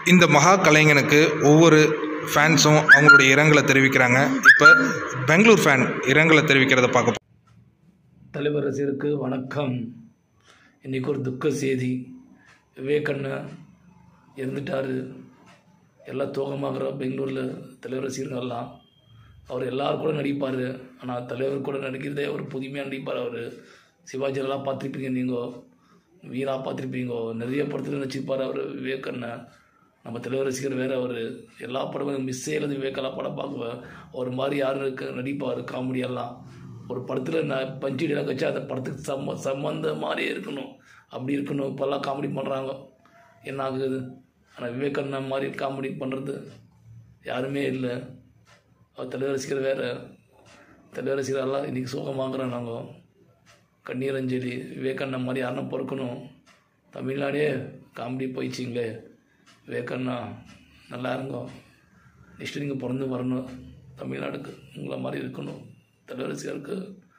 இந்த மகா கலைஞனுக்கு ஒவ்வொரு ஃபேன்ஸும் அவங்களுடைய இரங்கலை தெரிவிக்கிறாங்க இப்போ பெங்களூர் ஃபேன் இரங்கலை தெரிவிக்கிறத பார்க்க தலைவர் ரசிகருக்கு வணக்கம் இன்றைக்கி ஒரு துக்க செய்தி விவேகண்ண இறந்துட்டார் எல்லாம் தோகமாகிற பெங்களூரில் தலைவர் ரசிகர்கள்லாம் அவர் எல்லாரும் கூட நடிப்பார் ஆனால் தலைவர் கூட நடிக்கிறதே ஒரு புதுமையாக நடிப்பார் அவர் சிவாஜிலாம் பார்த்துருப்பீங்க நீங்கள் வீரா பார்த்துருப்பீங்க நிறைய படத்தில் நடிச்சிருப்பார் அவர் விவேகண்ண நம்ம தலைவர் ரசிகர் வேறு அவர் எல்லா படமும் மிஸ் செய்யறது விவேக்கெல்லாம் படம் பார்க்குவேன் ஒரு மாதிரி யாரும் இருக்க நடிப்பார் காமெடியெல்லாம் ஒரு படத்தில் நான் பஞ்சு டேலாக் வச்சா அந்த படத்துக்கு சம்ம சம்மந்த மாதிரியே இருக்கணும் அப்படி இருக்கணும் இப்போல்லாம் காமெடி பண்ணுறாங்க என்ன ஆகுது ஆனால் விவேகானந்தா மாதிரி காமெடி பண்ணுறது யாருமே இல்லை அவர் தலைவர் ரசிகர் வேறு தலைவர் ரசிகரெல்லாம் இன்றைக்கி சோகமாகறோம் நாங்கள் கண்ணீர் அஞ்சலி விவேகானந்தா மாதிரி யாருன்னா பொறுக்கணும் தமிழ்நாடே காமெடி போயிடுச்சிங்களே விவேகானந்தா நல்லா இருங்கோ நெக்ஸ்ட்டு நீங்கள் பிறந்து வரணும் தமிழ்நாடுக்கு உங்களை மாதிரி இருக்கணும் தலைவர் ரசிகருக்கு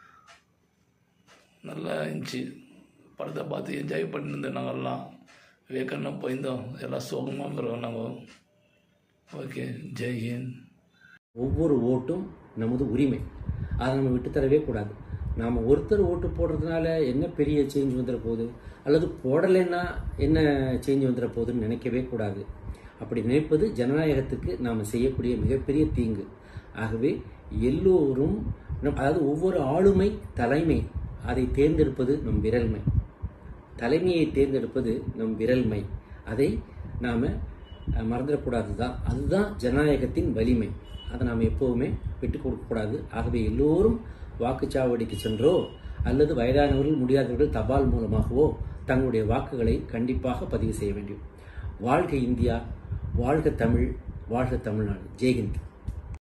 நல்லா இருந்துச்சு படத்தை பார்த்து என்ஜாய் பண்ணியிருந்தோம் நாங்கள்லாம் விவேகானந்தா போயிருந்தோம் எல்லாம் சோகமாக இருக்கிறோம் நாங்கள் ஓகே ஜெய் ஹிந்த் ஒவ்வொரு ஓட்டும் நமது உரிமை அதை நம்ம விட்டுத்தரவே கூடாது நாம் ஒருத்தர் ஓட்டு போடுறதுனால என்ன பெரிய சேஞ்ச் வந்துட போகுது அல்லது போடலைன்னா என்ன சேஞ்ச் வந்துட போகுதுன்னு நினைக்கவே கூடாது அப்படி நினைப்பது ஜனநாயகத்துக்கு நாம் செய்யக்கூடிய மிகப்பெரிய தீங்கு ஆகவே எல்லோரும் நம் அதாவது ஒவ்வொரு ஆளுமை தலைமை அதை தேர்ந்தெடுப்பது நம் விரல்மை தலைமையை தேர்ந்தெடுப்பது நம் விரல்மை அதை நாம் மறந்துடக்கூடாது தான் அதுதான் ஜனநாயகத்தின் வலிமை அதை நாம் எப்போவுமே விட்டு கொடுக்கக்கூடாது ஆகவே எல்லோரும் வாக்குச்சாவடிக்கு சென்றோ அல்லது வயதானவர்கள் முடியாதவர்கள் தபால் மூலமாகவோ தங்களுடைய வாக்குகளை கண்டிப்பாக பதிவு செய்ய வேண்டும் வாழ்க இந்தியா வாழ்க தமிழ் வாழ்க தமிழ்நாடு ஜெய்ஹிந்த்